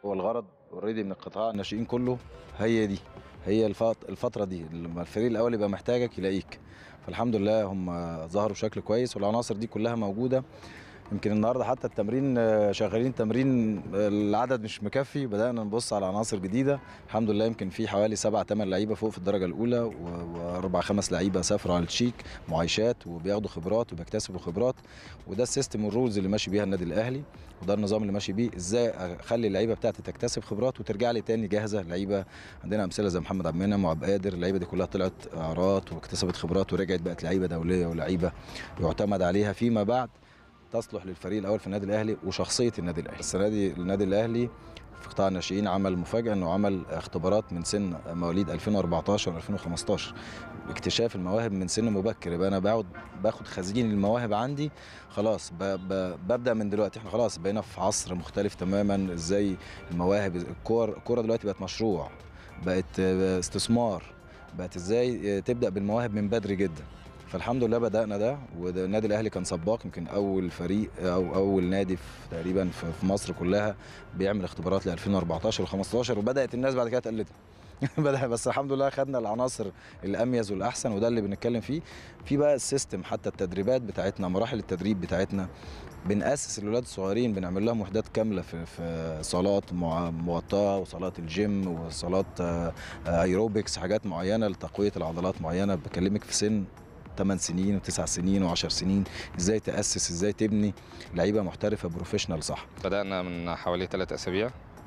هو الغرض اوريدي من القطاع الناشئين كله هي دي هي الفت- الفتره دي لما الفريق الاول يبقى محتاجك يلاقيك فالحمد لله هم ظهروا بشكل كويس والعناصر دي كلها موجوده يمكن النهارده حتى التمرين آه، شغالين تمرين آه، العدد مش مكفي بدانا نبص على عناصر جديده الحمد لله يمكن في حوالي سبع ثمان لعيبه فوق في الدرجه الاولى و- واربع خمس لعيبه سافروا على التشيك معايشات وبياخدوا خبرات وبيكتسبوا خبرات وده السيستم والرولز اللي ماشي بيها النادي الاهلي وده النظام اللي ماشي بيه ازاي اخلي اللعيبه بتاعتي تكتسب خبرات وترجع لي تاني جاهزه لعيبه عندنا امثله زي محمد عبد المنعم وعبد القادر اللعيبه دي كلها طلعت اعارات واكتسبت خبرات ورجعت بقت لعيبه دوليه ولعيبه يعتمد عليها فيما بعد تصلح للفريق الاول في النادي الاهلي وشخصيه النادي الاهلي السنه دي النادي الاهلي في قطاع الناشئين عمل مفاجاه انه عمل اختبارات من سن مواليد 2014 2015 اكتشاف المواهب من سن مبكر يبقى انا بقعد باخد خزين المواهب عندي خلاص ب ب ببدا من دلوقتي احنا خلاص بقينا في عصر مختلف تماما ازاي المواهب الكور الكوره دلوقتي بقت مشروع بقت استثمار بقت ازاي تبدا بالمواهب من بدري جدا فالحمد لله بدانا ده والنادي الاهلي كان سباق يمكن اول فريق او اول نادي في تقريبا في في مصر كلها بيعمل اختبارات ل 2014 و15 وبدات الناس بعد كده تقلدها بدا بس الحمد لله خدنا العناصر الاميز والاحسن وده اللي بنتكلم فيه في بقى السيستم حتى التدريبات بتاعتنا مراحل التدريب بتاعتنا بنأسس الولاد الصغيرين بنعمل لهم وحدات كامله في في صالات مع- مغطاه وصالات الجيم وصالات آه، آه، ايروبكس حاجات معينه لتقويه العضلات معينه بكلمك في سن 8 سنين و9 سنين و10 سنين ازاي تأسس ازاي تبني لعيبه محترفه بروفيشنال صح بدأنا من حوالي ثلاث أسابيع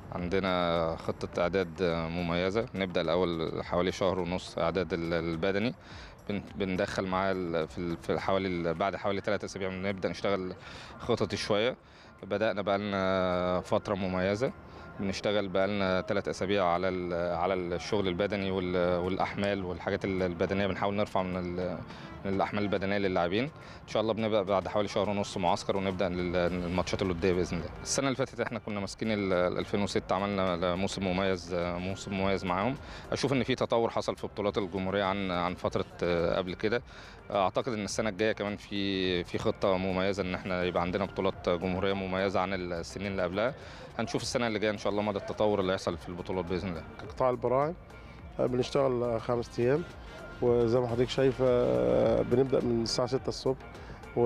عندنا خطة إعداد مميزة نبدأ الأول حوالي شهر ونص إعداد ال- البدني بن- بندخل معاه ال- في ال- في حوالي ال- بعد حوالي ثلاث أسابيع بنبدأ نشتغل خططي شوية بدأنا بقالنا فترة مميزة بنشتغل بقالنا ثلاث أسابيع على ال- على الشغل البدني وال- والأحمال والحاجات ال- البدنية بنحاول نرفع من ال- من الأحمال البدنية للاعبين ان شاء الله بنبدا بعد حوالي شهر ونص معسكر ونبدا لل- الماتشات الوديه باذن الله السنه اللي فاتت احنا كنا ماسكين ال ال 2006 عملنا موسم مميز موسم مميز معاهم اشوف ان في تطور حصل في بطولات الجمهوريه عن عن فتره آه، قبل كده اعتقد ان السنه الجايه كمان في في خطه مميزه ان احنا يبقى عندنا بطولات جمهوريه مميزه عن السنين اللي قبلها هنشوف السنه اللي جايه ان شاء الله مدى التطور اللي هيحصل في البطولات باذن الله قطاع البراعم آه، بنشتغل آه، خمس ايام وزي ما حضرتك شايفه آه، بنبدا من الساعه 6 الصبح و...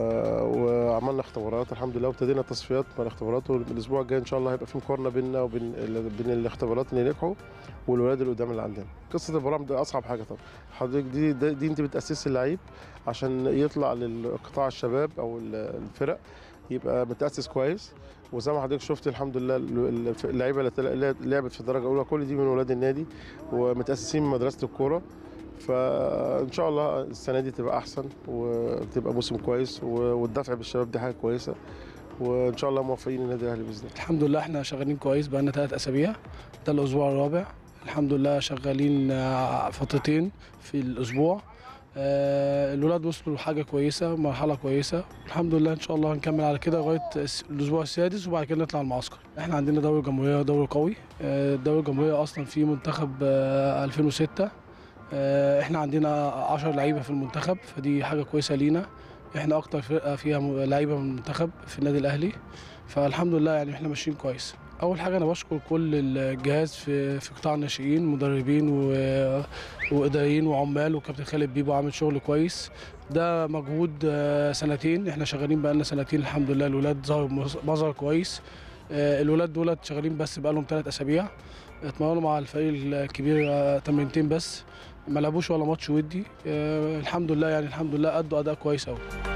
وعملنا اختبارات الحمد لله وابتدينا تصفيات مع الاختبارات والاسبوع الجاي ان شاء الله هيبقى في مقارنه بيننا وبين ال... بين الاختبارات اللي نجحوا والولاد اللي قدام اللي عندنا قصه البراعم ده اصعب حاجه طبعا حضرتك دي دي, دي انت بتاسسي اللعيب عشان يطلع للقطاع الشباب او ال- الفرق يبقى متاسس كويس وزي ما حضرتك شفت الحمد لله ال- ال- اللعيبه اللي تل- لعبت في الدرجه الاولى كل دي من ولاد النادي ومتاسسين من مدرسه الكوره فان شاء الله السنه دي تبقى احسن وتبقى موسم كويس و- والدفع بالشباب دي حاجه كويسه وان شاء الله موفقين النادي الاهلي باذن الله الحمد لله احنا شغالين كويس بقالنا ثلاث اسابيع ده الاسبوع الرابع الحمد لله شغالين آه، فترتين في الاسبوع آه، الولاد وصلوا لحاجه كويسه مرحله كويسه الحمد لله ان شاء الله هنكمل على كده لغايه الس- الاسبوع السادس وبعد كده نطلع المعسكر احنا عندنا دوري جمهوريه دوري قوي آه، الدوري الجمهوريه اصلا فيه منتخب آه، 2006 آه، احنا عندنا 10 لعيبه في المنتخب فدي حاجه كويسه لينا احنا اكتر فرقه فيها م- لعيبه من المنتخب في النادي الاهلي فالحمد لله يعني احنا ماشيين كويس اول حاجه انا بشكر كل الجهاز في في قطاع الناشئين مدربين و- واداريين وعمال وكابتن خالد بيبو عامل شغل كويس ده مجهود آه، سنتين احنا شغالين بقالنا سنتين الحمد لله الولاد ظهروا مظ- مظهر كويس آه، الولاد دولت شغالين بس بقالهم ثلاث اسابيع اتمرنوا مع الفريق الكبير آه، تمرينتين بس ما لعبوش ولا ماتش ودي آه، الحمد لله يعني الحمد لله ادوا اداء كويس قوي